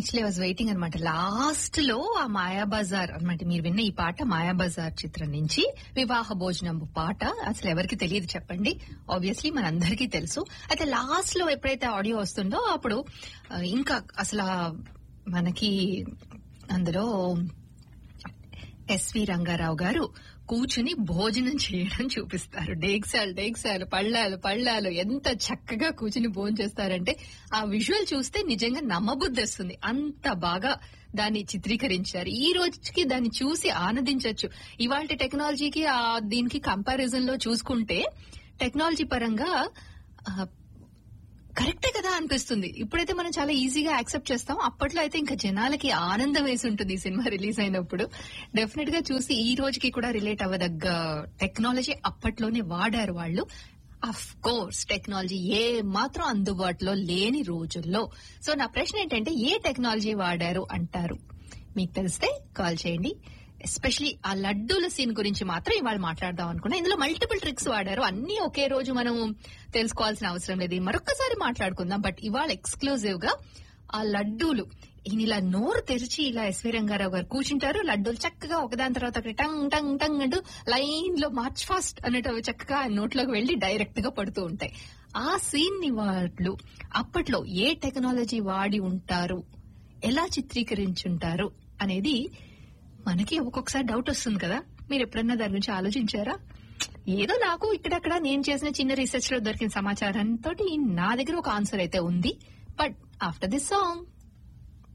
actually was waiting అనమాట last లో ఆ మాయాబజార్ అనమాట మీరు విన్న ఈ పాట మాయాబజార్ చిత్రం నుంచి వివాహ భోజనం పాట అసలు ఎవరికి తెలియదు చెప్పండి ఆబ్వియస్లీ మనందరికీ తెలుసు అయితే లాస్ట్ లో ఎప్పుడైతే ఆడియో వస్తుందో అప్పుడు ఆ, ఇంకా అసలు ఆ మనకి అందులో ఎస్వి రంగారావు గారు కూర్చుని భోజనం చేయడం చూపిస్తారు డేక్సాలు డేక్సాలు పళ్ళాలు పళ్ళాలు ఎంత చక్కగా కూర్చుని భోజనం చేస్తారంటే ఆ విజువల్ చూస్తే నిజంగా నమ్మబుద్ధి వస్తుంది అంత బాగా దాన్ని చిత్రీకరించారు ఈ రోజుకి దాన్ని చూసి ఆనందించవచ్చు ఇవాళ టెక్నాలజీకి ఆ దీనికి కంపారిజన్ లో చూసుకుంటే టెక్నాలజీ పరంగా ఆ, కరెక్టే కదా అనిపిస్తుంది ఇప్పుడైతే మనం చాలా ఈజీగా యాక్సెప్ట్ చేస్తాం అప్పట్లో అయితే ఇంకా జనాలకి ఆనందం వేసి ఉంటుంది ఈ సినిమా రిలీజ్ అయినప్పుడు డెఫినెట్ గా చూసి ఈ రోజుకి కూడా రిలేట్ అవ్వదగ్గ టెక్నాలజీ అప్పట్లోనే వాడారు వాళ్ళు అఫ్ కోర్స్ టెక్నాలజీ ఏ మాత్రం అందుబాటులో లేని రోజుల్లో సో నా ప్రశ్న ఏంటంటే ఏ టెక్నాలజీ వాడారు అంటారు మీకు తెలిస్తే కాల్ చేయండి ఎస్పెషలీ ఆ లడ్డూల సీన్ గురించి మాత్రం ఇవాళ మాట్లాడదాం అనుకున్నా ఇందులో మల్టిపుల్ ట్రిక్స్ వాడారు అన్ని ఒకే రోజు మనం తెలుసుకోవాల్సిన అవసరం లేదు మరొకసారి మాట్లాడుకుందాం బట్ ఇవాళ ఎక్స్క్లూజివ్ గా ఆ లడ్డూలు ఈయన ఇలా నోరు తెరిచి ఇలా ఎస్వి రంగారావు గారు కూర్చుంటారు లడ్డూలు చక్కగా ఒకదాని తర్వాత ఒకటి టంగ్ టంగ్ టంగ్ అంటూ లైన్ లో మార్చ్ ఫాస్ట్ అన్నట్టు అవి చక్కగా ఆ నోట్లోకి వెళ్లి డైరెక్ట్ గా పడుతూ ఉంటాయి ఆ సీన్ ని వాళ్ళు అప్పట్లో ఏ టెక్నాలజీ వాడి ఉంటారు ఎలా చిత్రీకరించుంటారు అనేది మనకి ఒక్కొక్కసారి డౌట్ వస్తుంది కదా మీరు ఎప్పుడన్నా దాని గురించి ఆలోచించారా ఏదో నాకు ఇక్కడక్కడ నేను చేసిన చిన్న రీసెర్చ్ లో దొరికిన సమాచారంతో నా దగ్గర ఒక ఆన్సర్ అయితే ఉంది బట్ ఆఫ్టర్ దిస్ సాంగ్